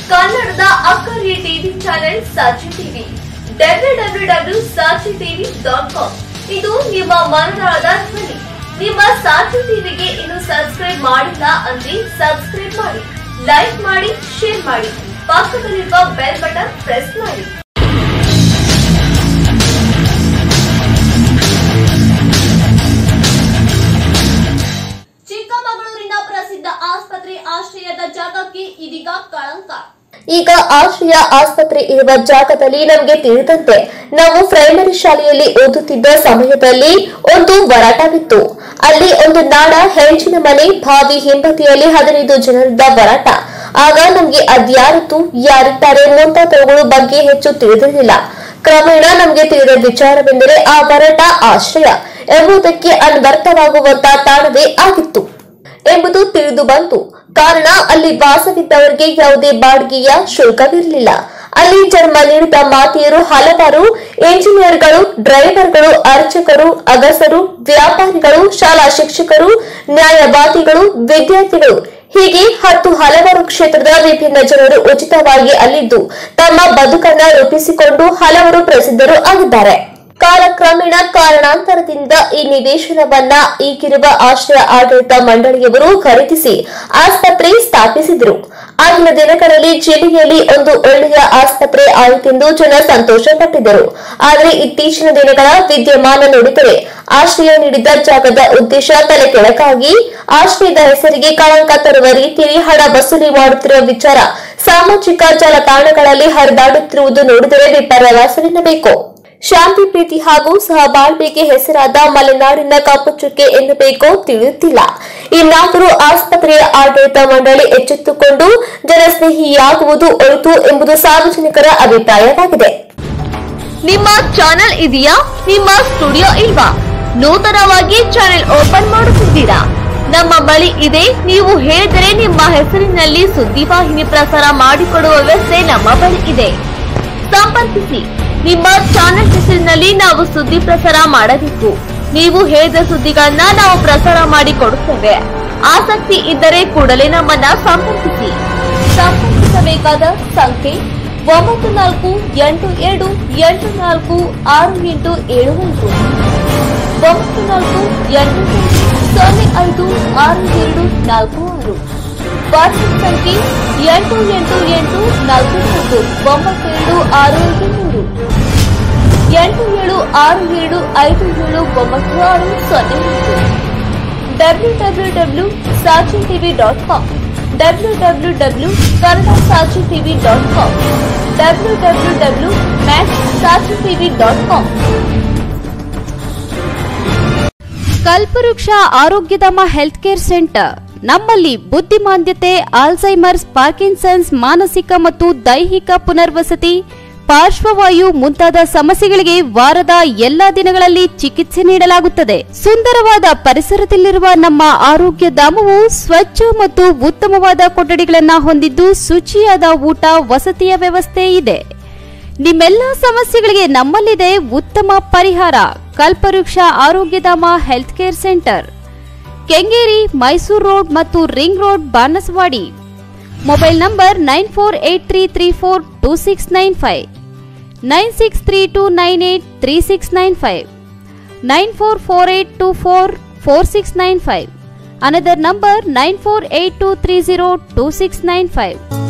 ಕನ್ನಡದ ಅಕ್ಕರಿಯ TV channel Sakshi TV W W W Sakshi TV dot com ಇದು ನಿಮ್ಮ ಮನದಾಳದ ಧ್ವನಿ ನಿಮ್ಮ ಸಾಕ್ಷಿ ಟಿವಿಗೆ ಇನ್ನು ಸಬ್ಸ್ಕ್ರೈಬ್ ಮಾಡಿಲ್ಲ ಅಂದ್ರೆ ಸಬ್ಸ್ಕ್ರೈಬ್ ಮಾಡಿ ಲೈಕ್ ಮಾಡಿ ಶೇರ್ ಮಾಡಿ ಪಕ್ಕದಲ್ಲಿರುವ ಬೆಲ್ ಬಟನ್ ಪ್ರೆಸ್ ಮಾಡಿ ಚಿಕ್ಕಮಗಳೂರಿನ ಪ್ರಸಿದ್ಧ ಆಸ್ಪತ್ರೆ ಆಶ್ರಯದ ಜಾಗಕ್ಕೆ ಇದೀಗ ಕಳಂಕ ಈಗ ಆಶ್ರಯ ಆಸ್ಪತ್ರೆ ಇರುವ ಜಾಗದಲ್ಲಿ ನಮಗೆ ತಿಳಿದಂತೆ ನಾವು ಪ್ರೈಮರಿ ಶಾಲೆಯಲ್ಲಿ ಓದುತ್ತಿದ್ದ ಸಮಯದಲ್ಲಿ ಒಂದು ಹೋರಾಟವಿತ್ತು ಅಲ್ಲಿ ಒಂದು ನಾಡ ಹೆಂಚಿನ ಮನೆ ಬಾವಿ ಹಿಂಬದಿಯಲ್ಲಿ ಹದಿನೈದು ಜನರಿದ್ದ ಹೋರಾಟ ಆಗ ನಮ್ಗೆ ಅದ್ಯಾರತ್ತು ಯಾರಿದ್ದಾರೆ ಮುಂತಾದವುಗಳ ಬಗ್ಗೆ ಹೆಚ್ಚು ತಿಳಿದಿರಲಿಲ್ಲ ಕ್ರಮೇಣ ನಮಗೆ ತಿಳಿದ ವಿಚಾರವೆಂದರೆ ಆ ಹೋರಾಟ ಆಶ್ರಯ ಎಂಬುದಕ್ಕೆ ಅನ್ವರ್ಥವಾಗುವಂತ ತಾಣವೇ ಆಗಿತ್ತು ಎಂಬುದು ತಿಳಿದು ಬಂತು ಕಾರಣ ಅಲ್ಲಿ ವಾಸವಿದ್ದವರಿಗೆ ಯಾವುದೇ ಬಾಡಿಗೆಯ ಶುಲ್ಕವಿರಲಿಲ್ಲ ಅಲ್ಲಿ ಜನ್ಮ ನೀಡಿದ ಮಾತೆಯರು ಹಲವಾರು ಇಂಜಿನಿಯರ್ಗಳು ಡ್ರೈವರ್ಗಳು ಅರ್ಚಕರು ಅಗಸರು ವ್ಯಾಪಾರಿಗಳು ಶಾಲಾ ಶಿಕ್ಷಕರು ನ್ಯಾಯವಾದಿಗಳು ವಿದ್ಯಾರ್ಥಿಗಳು ಹೀಗೆ ಹತ್ತು ಹಲವಾರು ಕ್ಷೇತ್ರದ ವಿಭಿನ್ನ ಜನರು ಉಚಿತವಾಗಿ ಅಲ್ಲಿದ್ದು ತಮ್ಮ ಬದುಕನ್ನ ರೂಪಿಸಿಕೊಂಡು ಹಲವರು ಪ್ರಸಿದ್ಧರು ಆಗಿದ್ದಾರೆ ಕಾಲಕ್ರಮೇಣ ಕಾರಣಾಂತರದಿಂದ ಈ ನಿವೇಶನವನ್ನ ಈಗಿರುವ ಆಶ್ರಯ ಆಡಳಿತ ಮಂಡಳಿಯವರು ಖರೀದಿಸಿ ಆಸ್ಪತ್ರೆ ಸ್ಥಾಪಿಸಿದರು ಆಗಿನ ದಿನಗಳಲ್ಲಿ ಜಿಲ್ಲೆಯಲ್ಲಿ ಒಂದು ಒಳ್ಳೆಯ ಆಸ್ಪತ್ರೆ ಆಯಿತೆಂದು ಜನ ಸಂತೋಷ ಪಟ್ಟಿದ್ದರು ಆದರೆ ಇತ್ತೀಚಿನ ದಿನಗಳ ವಿದ್ಯಮಾನ ನೋಡಿದರೆ ಆಶ್ರಯ ನೀಡಿದ ಜಾಗದ ಉದ್ದೇಶ ತಲೆ ಕೆಳಕಾಗಿ ಆಶ್ರಯದ ಹೆಸರಿಗೆ ಕಳಂಕ ತರುವ ರೀತಿಯಲ್ಲಿ ಹಣ ವಸೂಲಿ ಮಾಡುತ್ತಿರುವ ವಿಚಾರ ಸಾಮಾಜಿಕ ಜಾಲತಾಣಗಳಲ್ಲಿ ಹರಿದಾಡುತ್ತಿರುವುದು ನೋಡಿದರೆ ವಿಪರ್ಯಾಸವೆನ್ನಬೇಕು ಶಾಂತಿ ಪ್ರೀತಿ ಹಾಗೂ ಸಹಬಾಳ್ವೆಗೆ ಹೆಸರಾದ ಮಲೆನಾಡಿನ ಕಪ್ಪು ಚುಕ್ಕೆ ಎನ್ನಬೇಕೋ ತಿಳಿಯುತ್ತಿಲ್ಲ ಇನ್ನಾದರೂ ಆಸ್ಪತ್ರೆಯ ಆಡಳಿತ ಮಂಡಳಿ ಎಚ್ಚೆತ್ತುಕೊಂಡು ಜನಸ್ನೇಹಿಯಾಗುವುದು ಒಳಿತು ಎಂಬುದು ಸಾರ್ವಜನಿಕರ ಅಭಿಪ್ರಾಯವಾಗಿದೆ ನಿಮ್ಮ ಚಾನೆಲ್ ಇದೆಯಾ ನಿಮ್ಮ ಸ್ಟುಡಿಯೋ ಇಲ್ವಾ ನೂತನವಾಗಿ ಚಾನೆಲ್ ಓಪನ್ ಮಾಡುತ್ತಿದ್ದೀರಾ ನಮ್ಮ ಬಳಿ ಇದೆ ನೀವು ಹೇಳಿದರೆ ನಿಮ್ಮ ಹೆಸರಿನಲ್ಲಿ ಸುದ್ದಿವಾಹಿನಿ ಪ್ರಸಾರ ಮಾಡಿಕೊಡುವ ವ್ಯವಸ್ಥೆ ನಮ್ಮ ಬಳಿ ಇದೆ ಸಂಪರ್ಕಿಸಿ ನಿಮ್ಮ ಚಾನೆಲ್ ಹೆಸರಿನಲ್ಲಿ ನಾವು ಸುದ್ದಿ ಪ್ರಸಾರ ಮಾಡಬೇಕು ನೀವು ಹೇಳಿದ ಸುದ್ದಿಗಳನ್ನ ನಾವು ಪ್ರಸಾರ ಮಾಡಿ ಕೊಡುತ್ತೇವೆ ಆಸಕ್ತಿ ಇದ್ದರೆ ಕೂಡಲೇ ನಮ್ಮನ್ನ ಸಂಪರ್ಕಿಸಿ ಸಂಪರ್ಕಿಸಬೇಕಾದ ಸಂಖ್ಯೆ ಒಂಬತ್ತು ನಾಲ್ಕು ಎಂಟು ಎರಡು ಎಂಟು ನಾಲ್ಕು ಆರು ಎಂಟು ಏಳು ಐದು ಒಂಬತ್ತು ನಾಲ್ಕು ಎಂಟು ಎಂಟು ಸೊನ್ನೆ ಐದು ಆರು ಎರಡು ನಾಲ್ಕು ಆರು ವಾಟ್ಸ್ಆಪ್ ಸಂಖ್ಯೆ ಎಂಟು ಎಂಟು ಎಂಟು ನಾಲ್ಕು ನಾಲ್ಕು ಒಂಬತ್ತು ಏಳು ಆರು ಐದು ಮೂರು ಎಂಟು ಏಳು ಆರು ಏಳು ಐದು ಏಳು ಒಂಬತ್ತು ಆರು ಸೊನ್ನೆ ಒಂದು W W W Sakshi TV dot com W W W Kannada Sakshi TV dot com W W W match Sakshi TV dot com Kalpavriksha Arogyadhama health care centre ನಮ್ಮಲ್ಲಿ ಬುದ್ಧಿಮಾಂದ್ಯತೆ ಆಲ್ಝೈಮರ್ಸ್ ಪಾರ್ಕಿನ್ಸನ್ಸ್ ಮಾನಸಿಕ ಮತ್ತು ದೈಹಿಕ ಪುನರ್ವಸತಿ ಪಾರ್ಶ್ವವಾಯು ಮುಂತಾದ ಸಮಸ್ಯೆಗಳಿಗೆ ವಾರದ ಎಲ್ಲಾ ದಿನಗಳಲ್ಲಿ ಚಿಕಿತ್ಸೆ ನೀಡಲಾಗುತ್ತದೆ ಸುಂದರವಾದ ಪರಿಸರದಲ್ಲಿರುವ ನಮ್ಮ ಆರೋಗ್ಯ ಧಾಮವು ಸ್ವಚ್ಛ ಮತ್ತು ಉತ್ತಮವಾದ ಕೊಠಡಿಗಳನ್ನು ಹೊಂದಿದ್ದು ಶುಚಿಯಾದ ಊಟ ವಸತಿಯ ವ್ಯವಸ್ಥೆ ಇದೆ ನಿಮ್ಮೆಲ್ಲ ಸಮಸ್ಯೆಗಳಿಗೆ ನಮ್ಮಲ್ಲಿದೆ ಉತ್ತಮ ಪರಿಹಾರ Kalpavriksha Arogyadhama health care centre Kengeri Mysuru road ಮತ್ತು ring road Banaswadi mobile number nine four eight three three four two six nine five nine six three two nine eight three six nine five nine four four eight two four four six nine five another number nine four eight two three zero two six nine five